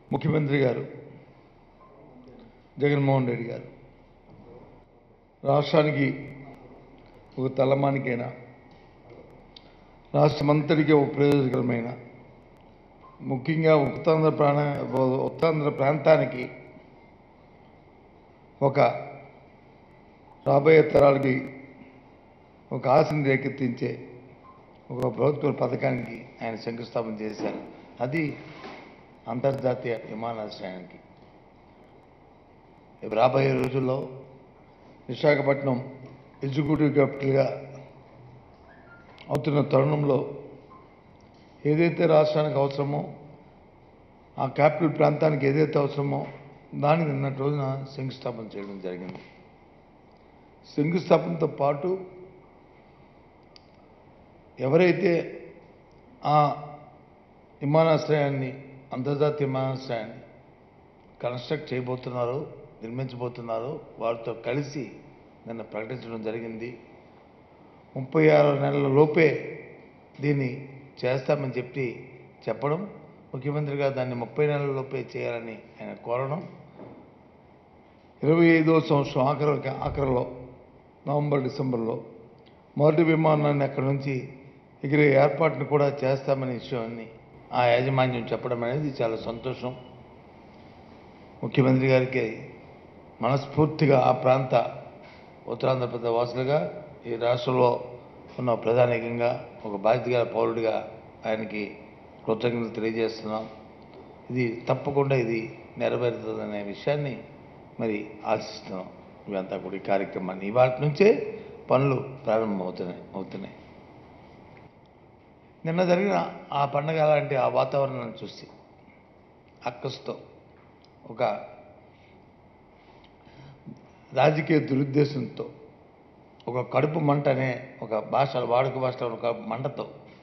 ముఖ్యమంత్రి గారు జగన్మోహన్ రెడ్డి గారు రాష్ట్రానికి ఒక తలమానికైన రాష్ట్రమంతటికి ఒక ప్రయోజనకరమైన ముఖ్యంగా ఉత్తాంధ్ర ప్రాణ ఉత్తాంధ్ర ప్రాంతానికి ఒక రాబోయే తరాలకి ఒక ఆశని రేకెత్తించే ఒక ప్రభుత్వ పథకానికి ఆయన శంకుస్థాపన చేశారు అది అంతర్జాతీయ విమానాశ్రయానికి రేపు రాబోయే రోజుల్లో విశాఖపట్నం ఎగ్జిక్యూటివ్ క్యాపిటల్గా అవుతున్న తరుణంలో ఏదైతే రాష్ట్రానికి అవసరమో ఆ క్యాపిటల్ ప్రాంతానికి ఏదైతే అవసరమో దానికి నిన్నటి రోజున శంకుస్థాపన చేయడం జరిగింది శంకుస్థాపనతో పాటు ఎవరైతే ఆ విమానాశ్రయాన్ని అంతర్జాతీయ విమానాశ్రయాన్ని కన్స్ట్రక్ట్ చేయబోతున్నారో నిర్మించబోతున్నారో వారితో కలిసి నిన్న ప్రకటించడం జరిగింది ముప్పై ఆరు నెలల లోపే దీన్ని చేస్తామని చెప్పి చెప్పడం ముఖ్యమంత్రిగా దాన్ని ముప్పై నెలల లోపే చేయాలని ఆయన కోరడం ఇరవై ఐదో సంవత్సరం ఆఖరి ఆఖరిలో నవంబర్ డిసెంబర్లో మొదటి విమానాన్ని అక్కడి నుంచి ఎగిరే ఏర్పాటును కూడా చేస్తామనే విషయాన్ని ఆ యాజమాన్యం చెప్పడం అనేది చాలా సంతోషం ముఖ్యమంత్రి గారికి మనస్ఫూర్తిగా ఆ ప్రాంత ఉత్తరాంధ్రప్రదేశ్ వాసులుగా ఈ రాష్ట్రంలో ఉన్న ప్రధానికంగా ఒక బాధ్యత గల పౌరుడిగా ఆయనకి కృతజ్ఞతలు తెలియజేస్తున్నాం ఇది తప్పకుండా ఇది నెరవేరుతుందనే విషయాన్ని మరి ఆశిస్తున్నాం ఇవంతా కూడా ఈ కార్యక్రమాన్ని ఇవాటి నుంచే పనులు ప్రారంభమవుతున్నాయి అవుతున్నాయి నిన్న జరిగిన ఆ పండగ లాంటి ఆ వాతావరణాన్ని చూసి అక్కస్తో ఒక రాజకీయ దురుద్దేశంతో ఒక కడుపు మంట అనే ఒక భాష వాడుక భాషలో ఒక మంటతో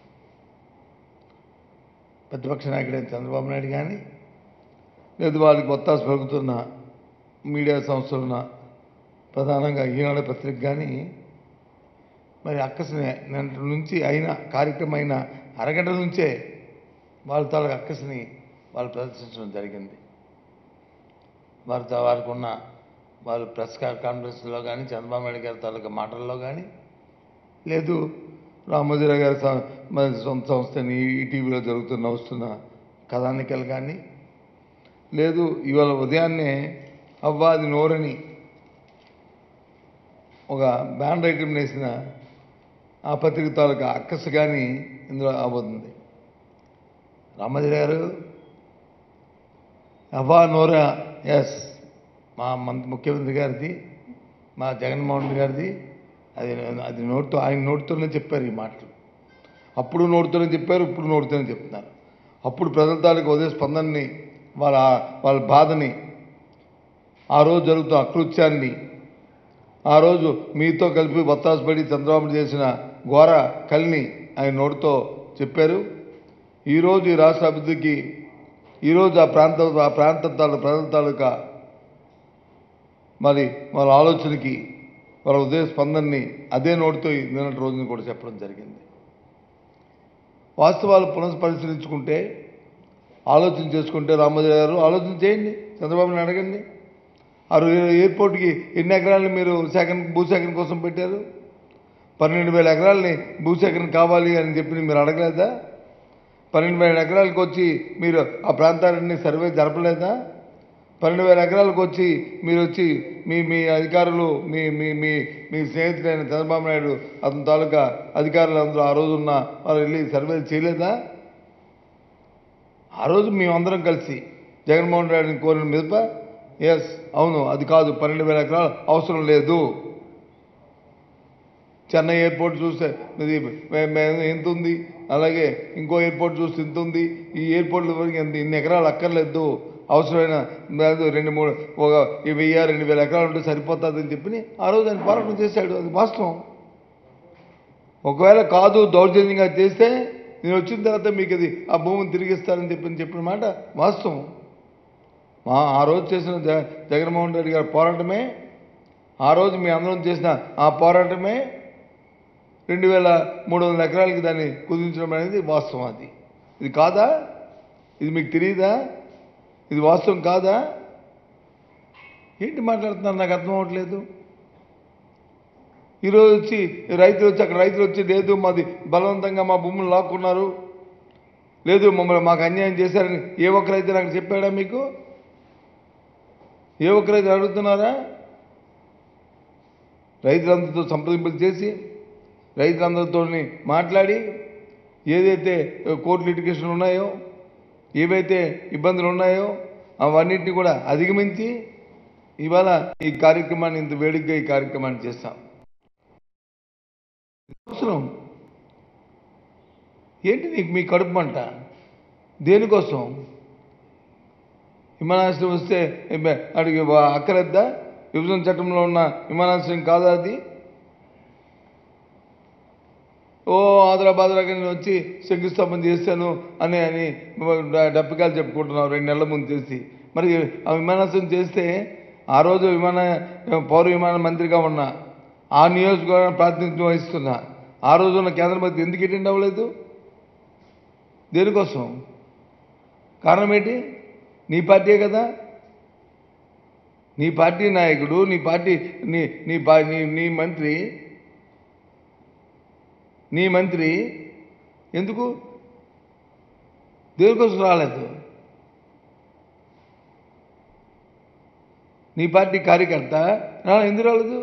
ప్రతిపక్ష నాయకుడైన చంద్రబాబు నాయుడు కానీ లేదు వాళ్ళకి ఒత్తాసు పలుకుతున్న మీడియా సంస్థలున్న ప్రధానంగా ఈనాడు పత్రిక కానీ మరి అక్కసిని నిన్నటి నుంచి అయిన కార్యక్రమం అయిన అరగంట నుంచే వాళ్ళ తాలూకు అక్కసిని వాళ్ళు ప్రదర్శించడం జరిగింది వారితో వారికి ఉన్న వాళ్ళు ప్రెస్ కాన్ఫరెన్స్లో కానీ చంద్రబాబు నాయుడు గారి తాలూకా మాటల్లో కానీ లేదు రామోజీరావు గారి స- మరి సొంత సంస్థని ఈటీవీలో జరుగుతున్న వస్తున్న కథానికలు కానీ లేదు ఇవాళ ఉదయాన్నే అవ్వాది నోరని ఒక బ్యాన్ ఐటమ్ వేసిన ఆ పత్రిక తాలూకా అక్కసు కానీ ఇందులో అవబోతుంది రామోజీ గారు అవ్వా నోరా ఎస్ మా మంత్రి ముఖ్యమంత్రి గారిది మా జగన్మోహన్ రెడ్డి గారిది అది అది నోటితో ఆయన నోటితోనే చెప్పారు ఈ మాటలు అప్పుడు నోటితోనే చెప్పారు ఇప్పుడు నోటితోనే చెప్తున్నారు అప్పుడు ప్రజల తాలూకు ఉదయ స్పందనని వాళ్ళ వాళ్ళ బాధని ఆ రోజు జరుగుతున్న అకృత్యాన్ని ఆ రోజు మీతో కలిపి బత్తాసుపడి చంద్రబాబు చేసిన ఘోర కలిని ఆయన నోటితో చెప్పారు ఈరోజు ఈ రాష్ట్ర అభివృద్ధికి ఈరోజు ఆ ప్రాంత ఆ ప్రాంత తాలూ ప్రజల తాలూకా మరి వాళ్ళ ఆలోచనకి వాళ్ళ ఉదయ స్పందనని అదే నోటితో ఈ నిన్నటి రోజున కూడా చెప్పడం జరిగింది వాస్తవాలు పునఃపరిశీలించుకుంటే ఆలోచన చేసుకుంటే రామోజీ గారు ఆలోచన చేయండి చంద్రబాబు నాయుడు అడగండి ఆ రో- ఎయిర్పోర్ట్కి ఎన్ని ఎకరాలని మీరు సేకరణ భూసేకరణ కోసం పెట్టారు పన్నెండు వేల ఎకరాలని భూసేకరణ కావాలి అని చెప్పి మీరు అడగలేదా పన్నెండు వేల ఎకరాలకు వచ్చి మీరు ఆ ప్రాంతాలన్నీ సర్వే జరపలేదా పన్నెండు వేల ఎకరాలకు వచ్చి మీరు వచ్చి మీ మీ అధికారులు మీ మీ మీ మీ స్నేహితుడైన చంద్రబాబు నాయుడు అతని తాలూకా అధికారులు అందరూ ఆ రోజు ఉన్న వారు వెళ్ళి సర్వే చేయలేదా ఆ రోజు మేమందరం కలిసి జగన్మోహన్ రెడ్డిని కోరిన మీద ఎస్ అవును అది కాదు పన్నెండు వేల ఎకరాలు అవసరం లేదు చెన్నై ఎయిర్పోర్ట్ చూస్తే ఇది మే- మే- ఎంత ఉంది అలాగే ఇంకో ఎయిర్పోర్ట్ చూస్తే ఇంత ఉంది ఈ ఎయిర్పోర్ట్ల వరకు ఎంత ఇన్ని ఎకరాలు అక్కర్లేదు అవసరమైన లేదు రెండు మూడు ఒక ఈ వెయ్యి రెండు వేల ఎకరాలు ఉంటే సరిపోతుంది అని చెప్పి ఆ రోజు ఆయన పోరాటం చేశాడు అది వాస్తవం ఒకవేళ కాదు దౌర్జన్యంగా చేస్తే నేను వచ్చిన తర్వాత మీకు అది ఆ భూమిని తిరిగిస్తానని చెప్పి చెప్పిన మాట వాస్తవం మా ఆ రోజు చేసిన జ జగన్మోహన్ రెడ్డి గారి పోరాటమే ఆ రోజు మీ అందరం చేసిన ఆ పోరాటమే రెండు వేల మూడు వందల ఎకరాలకి దాన్ని కుదించడం అనేది వాస్తవం అది ఇది కాదా ఇది మీకు తెలియదా ఇది వాస్తవం కాదా ఏంటి మాట్లాడుతున్నారు నాకు అర్థం అవ్వట్లేదు ఈరోజు వచ్చి రైతులు వచ్చి అక్కడ రైతులు వచ్చి లేదు మాది బలవంతంగా మా భూములు లాక్కున్నారు లేదు మమ్మల్ని మాకు అన్యాయం చేశారని ఏ ఒక్క రైతు నాకు చెప్పాడా మీకు ఏ ఒక్క రైతు అడుగుతున్నారా రైతులందరితో సంప్రదింపులు చేసి రైతులందరితో మాట్లాడి ఏదైతే కోర్టు లిటిగేషన్ ఉన్నాయో ఏవైతే ఇబ్బందులు ఉన్నాయో అవన్నిటిని కూడా అధిగమించి ఇవాళ ఈ కార్యక్రమాన్ని ఇంత వేడిగ్గా ఈ కార్యక్రమాన్ని చేస్తాం అవసరం ఏంటి నీకు మీ కడుపు మంట దేనికోసం విమానాశ్రయం వస్తే ఏమ- అడిగి వా- అక్కరద్దా విభజన చట్టంలో ఉన్న విమానాశ్రయం కాదా అది ఓ ఆదరాబాదరాగా నేను వచ్చి శంకుస్థాపన చేశాను అని అని డ- డప్పికాలు చెప్పుకుంటున్నావు రెండు నెలల ముందు చేసి మరి ఆ విమానాశ్రయం చేస్తే ఆ రోజు విమాన పౌర విమాన మంత్రిగా ఉన్నా ఆ నియోజకవర్గం ప్రాతినిధ్యం వహిస్తున్నా ఆ రోజు ఉన్న కేంద్ర మంత్రి ఎందుకు అటెండ్ అవ్వలేదు దేనికోసం కారణం ఏంటి నీ పార్టీయే కదా నీ పార్టీ నాయకుడు నీ పార్టీ నీ నీ పా నీ నీ మంత్రి నీ మంత్రి ఎందుకు దేనికోసం రాలేదు నీ పార్టీ కార్యకర్త రా, ఎందుకు రాలేదు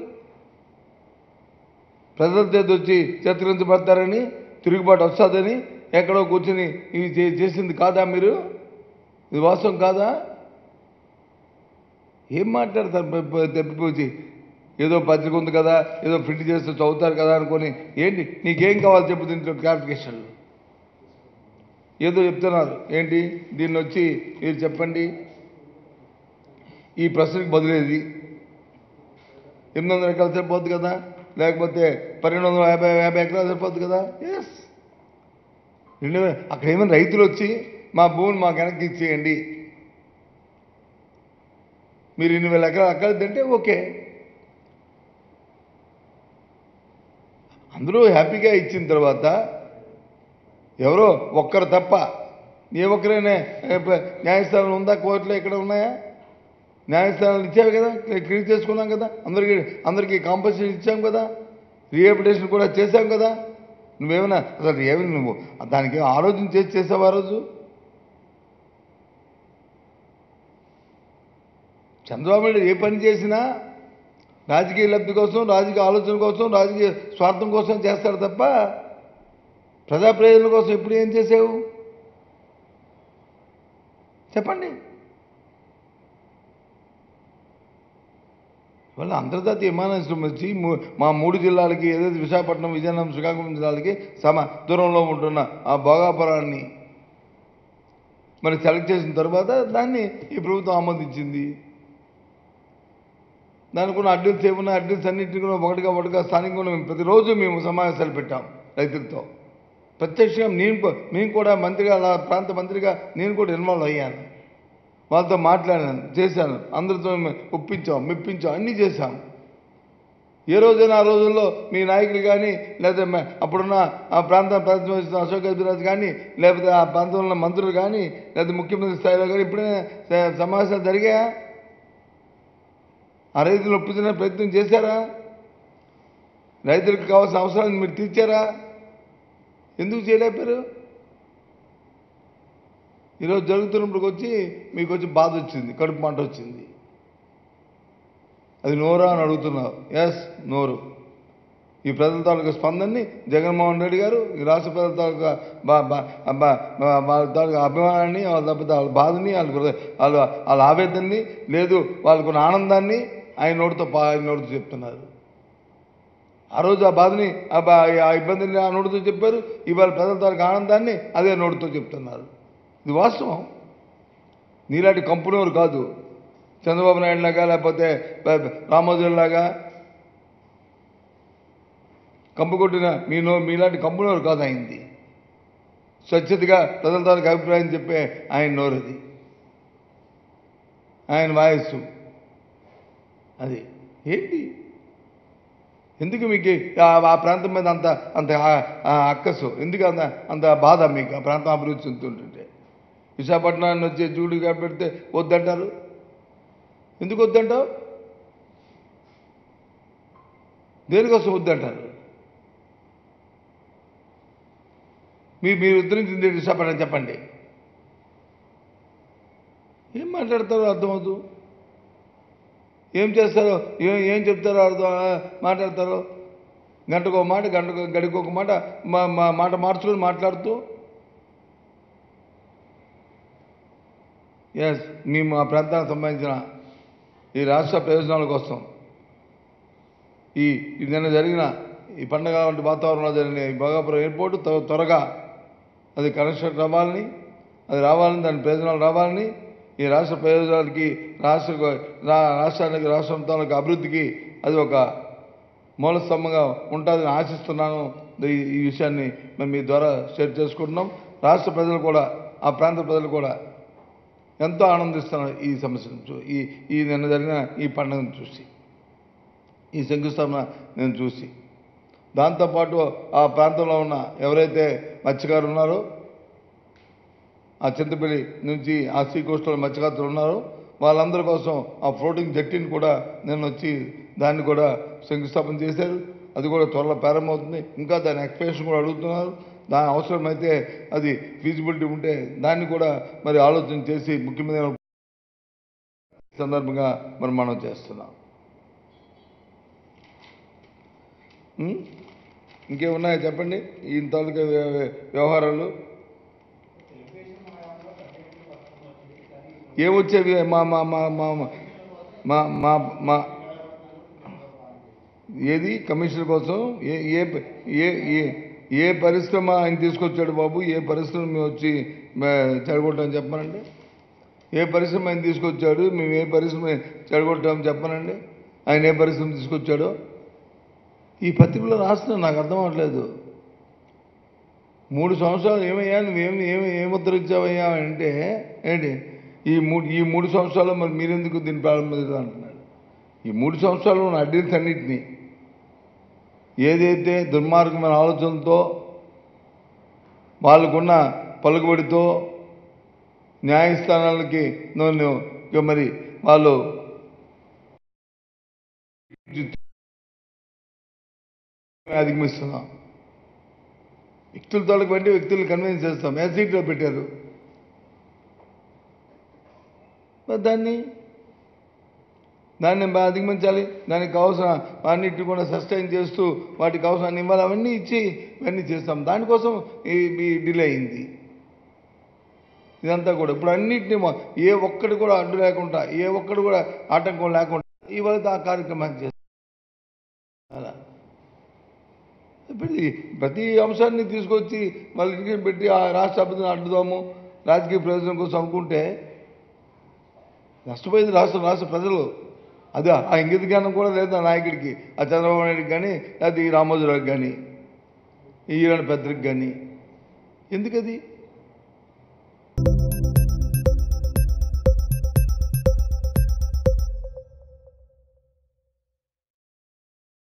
ప్రజల చేతి వచ్చి చిత్రించబడతారని తిరుగుబాటు వస్తుందని ఎక్కడో కూర్చుని ఇవి చే- చేసింది కాదా మీరు ఇది వాస్తవం కాదా ఏం మాట్లాడతారు ప- ప- తప్పిపోచి ఏదో పత్రిక ఉంది కదా ఏదో ప్రింట్ చేస్తే చదువుతారు కదా అనుకొని ఏంటి నీకేం కావాలి చెప్పు దీంట్లో క్లారిఫికేషన్లు ఏదో చెప్తున్నారు ఏంటి దీన్ని వచ్చి మీరు చెప్పండి ఈ ప్రశ్నకు బదిలేది ఎనిమిది వందల ఎకరాలు సరిపోద్ది కదా లేకపోతే పన్నెండు వందల యాభై యాభై ఎకరాలు సరిపోద్ది కదా ఎస్ రెండు వేల అక్కడ ఏమైనా రైతులు వచ్చి మా భూమిని మాకు వెనక్కి ఇచ్చేయండి మీరు ఇన్ని వేల ఎకరాలు అక్కడ తింటే ఓకే అందరూ హ్యాపీగా ఇచ్చిన తర్వాత ఎవరో ఒక్కరు తప్ప ఏ ఒక్కరైనా ఏ, ప- న్యాయస్థానం ఉందా కోర్టులో ఇక్కడ ఉన్నాయా న్యాయస్థానాలు ఇచ్చావు కదా క్లియర్ చేసుకున్నాం కదా అందరికీ అందరికీ కాంపన్సేషన్ ఇచ్చాం కదా రీహాబిటేషన్ కూడా చేశాం కదా నువ్వేమైనా అసలు ఏమి నువ్వు దానికి ఆలోచన చేసి చేసావు ఆ రోజు చంద్రబాబు నాయుడు ఏ పని చేసినా రాజకీయ లబ్ధి కోసం రాజకీయ ఆలోచన కోసం రాజకీయ స్వార్థం కోసం చేస్తాడు తప్ప ప్రజా ప్రయోజనం కోసం ఎప్పుడు ఏం చేసావు చెప్పండి వాళ్ళ అంతర్జాతీయ విమానాశ్రయం వచ్చి మూ- మా మూడు జిల్లాలకి ఏదైతే విశాఖపట్నం విజయనగరం శ్రీకాకుళం జిల్లాలకి సమ దూరంలో ఉంటున్న ఆ భోగాపురాన్ని మరి సెలెక్ట్ చేసిన తర్వాత దాన్ని ఈ ప్రభుత్వం ఆమోదించింది దానికి ఉన్న అడ్డీల్స్ ఏమున్నా అడ్డీల్స్ అన్నింటినీ కూడా ఒకటిగా ఒకటిగా స్థానికంగా మేము ప్రతిరోజు మేము సమావేశాలు పెట్టాం రైతులతో ప్రత్యక్షంగా నేను కూ- మేము కూడా మంత్రిగా అలా ప్రాంత మంత్రిగా నేను కూడా ఇన్వాల్వ్ అయ్యాను వాళ్ళతో మాట్లాడాను చేశాను అందరితో మేము ఒప్పించాం మెప్పించాం అన్నీ చేశాం ఏ రోజైనా ఆ రోజుల్లో మీ నాయకులు కానీ లేదా మ- అప్పుడున్న ఆ ప్రాంత ప్రాతినిధ్యం అశోక్ గజరాజ్ కానీ లేకపోతే ఆ ప్రాంతంలో ఉన్న మంత్రులు కానీ లేదా ముఖ్యమంత్రి స్థాయిలో కానీ ఇప్పుడైనా స- సమావేశాలు జరిగాయా ఆ రైతులు ఒప్పించిన ప్రయత్నం చేశారా రైతులకు కావాల్సిన అవసరాలను మీరు తీర్చారా ఎందుకు చేయలేపారు ఈరోజు జరుగుతున్నప్పుడు వచ్చి మీకు వచ్చి బాధ వచ్చింది కడుపు మంట వచ్చింది అది నోరా అని అడుగుతున్నావు ఎస్ నోరు ఈ ప్రజల తాలూకా స్పందనని జగన్మోహన్ రెడ్డి గారు ఈ రాష్ట్ర ప్రజల తాలూకా బా బా- బా- బా- వాళ్ళ తాలూకా అభిమానాన్ని వాళ్ళ లేకపోతే వాళ్ళ బాధని వాళ్ళ హృదయ- వాళ్ళ వాళ్ళ ఆవేదనని లేదు వాళ్ళకున్న ఆనందాన్ని ఆయన నోటితో పా- ఆయన నోటితో చెప్తున్నారు ఆ రోజు ఆ బాధని ఆ బా ఆ ఇబ్బందిని ఆ నోటితో చెప్పారు ఇవాళ ప్రజల తాలూకా ఆనందాన్ని అదే నోటితో చెప్తున్నారు ఇది వాస్తవం నీలాంటి కంపెనీవారు కాదు చంద్రబాబు నాయుడు లాగా లేకపోతే రామోజులాగా కంపు కొట్టిన మీ నో మీలాంటి కంపెనీవారు కాదు అయింది స్వచ్ఛతగా ప్రజల తాలూకు అభిప్రాయం చెప్పే ఆయన నోరది ఆయన వాయస్సు అది ఏంటి ఎందుకు మీకు ఆ- ఆ ప్రాంతం మీద అంత అంత ఆ- ఆ అక్కసు ఎందుకు అంత అంత బాధ మీకు ఆ ప్రాంతం అభివృద్ధి చెందుతుంటుంటే విశాఖపట్నాన్ని వచ్చి జూడిగా పెడితే వద్దంటారు ఎందుకు వద్దంటావు దేనికోసం వద్దంటారు మీ మీరు ఉద్ధరించింది విశాఖపట్నం చెప్పండి ఏం మాట్లాడతారో అర్థమవుతూ ఏం చేస్తారో ఏం ఏం చెప్తారో అర్థం మాట్లాడతారో గంటకు ఒక మాట గంటకు గడికి ఒక మాట మా మా మాట మార్చుకొని మాట్లాడుతూ ఎస్ మేము మా ప్రాంతానికి సంబంధించిన ఈ రాష్ట్ర ప్రయోజనాల కోసం ఈ ఈ నిన్న జరిగిన ఈ పండగ వంటి వాతావరణంలో జరిగిన ఈ భోగాపురం ఎయిర్పోర్ట్ త్వ- త్వరగా అది కనెక్షన్ రావాలని అది రావాలని దాని ప్రయోజనాలు రావాలని ఈ రాష్ట్ర ప్రయోజనాలకి రాష్ట్ర రా- రాష్ట్రానికి రాష్ట్రం తాలూకు అభివృద్ధికి అది ఒక మూల స్తంభంగా ఉంటుందని ఆశిస్తున్నాను ఈ ఈ విషయాన్ని మేము మీ ద్వారా షేర్ చేసుకుంటున్నాం రాష్ట్ర ప్రజలు కూడా ఆ ప్రాంత ప్రజలు కూడా ఎంతో ఆనందిస్తున్నారు ఈ సమస్యను చూ ఈ ఈ నిన్న జరిగిన ఈ పండుగను చూసి ఈ శంకుస్థాపన నేను చూసి దాంతోపాటు ఆ ప్రాంతంలో ఉన్న ఎవరైతే మత్స్యకారులు ఉన్నారో ఆ చింతపల్లి నుంచి ఆ సీ కోస్టల్ మత్స్యకారులు ఉన్నారో వాళ్ళందరి కోసం ఆ ఫ్లోటింగ్ జట్టిని కూడా నేను వచ్చి దాన్ని కూడా శంకుస్థాపన చేశారు అది కూడా త్వరలో ప్రారంభమవుతుంది ఇంకా దాని ఎక్స్పెన్షన్ కూడా అడుగుతున్నారు దాని అవసరమైతే అది ఫీజిబిలిటీ ఉంటే దాన్ని కూడా మరి ఆలోచన చేసి ముఖ్యమైన సందర్భంగా మరి మనం చేస్తున్నాం ఉం? ఇంకేమున్నాయో చెప్పండి ఈ తాలూకా వ్య- వ్య- వ్యవహారాలు ఏమొచ్చేవి మా మా మా మా మా మా మా ఏది కమిషన్ కోసం ఏ ఏ ఏ ఏ ఏ పరిశ్రమ ఆయన తీసుకొచ్చాడు బాబు ఏ పరిశ్రమ మేము వచ్చి చెడగొట్టాం చెప్పనండి ఏ పరిశ్రమ ఆయన తీసుకొచ్చాడు మేము ఏ పరిశ్రమ చెడగొట్టాం చెప్పనండి ఆయన ఏ పరిశ్రమ తీసుకొచ్చాడో ఈ పత్రికలో రాస్తున్నా నాకు అర్థం అవ్వట్లేదు మూడు సంవత్సరాలు ఏమయ్యా నువ్వేమి ఏమి ఏముద్ధరించావయ్యా అంటే ఏంటి ఈ మూడు ఈ మూడు సంవత్సరాలు మరి మీరెందుకు దీన్ని ప్రారంభించారు అంటున్నాడు ఈ మూడు సంవత్సరాలు ఉన్న అడ్డీల్స్ అన్నింటినీ ఏదైతే దుర్మార్గమైన ఆలోచనతో వాళ్ళకున్న పలుకుబడితో న్యాయస్థానాలకి నన్ను ఇక మరి వాళ్ళు అధిగమిస్తున్నాం వ్యక్తుల తోలకు బట్టి వ్యక్తులు కన్విన్స్ చేస్తాం ఎస్సీట్లో పెట్టారు మరి దాన్ని దాన్ని బాగా అధిగమించాలి దానికి కావాల్సిన అన్నిటిని కూడా సస్టైన్ చేస్తూ వాటికి కావాల్సిన ఇవ్వాలి అవన్నీ ఇచ్చి ఇవన్నీ చేస్తాం దానికోసం ఈ ఈ డిలే అయింది ఇదంతా కూడా ఇప్పుడు అన్నింటినీ మొ- ఏ ఒక్కటి కూడా అడ్డు లేకుండా ఏ ఒక్కటి కూడా ఆటంకం లేకుండా ఇవాళ ఆ కార్యక్రమాన్ని చేస్తాం అలా ప్రతి ప్రతి అంశాన్ని తీసుకొచ్చి వాళ్ళ ఇంటికి పెట్టి ఆ రాష్ట్ర అభివృద్ధిని అడ్డుదాము రాజకీయ ప్రయోజనం కోసం అనుకుంటే నష్టపోయేది రాష్ట్ర రాష్ట్ర ప్రజలు అది ఆ ఇంగిత జ్ఞానం కూడా లేదు ఆ నాయకుడికి ఆ చంద్రబాబు నాయుడికి కానీ లేకపోతే ఈ రామోజీరావుకి కానీ ఈ ఈరాని పెద్దరికి కానీ ఎందుకది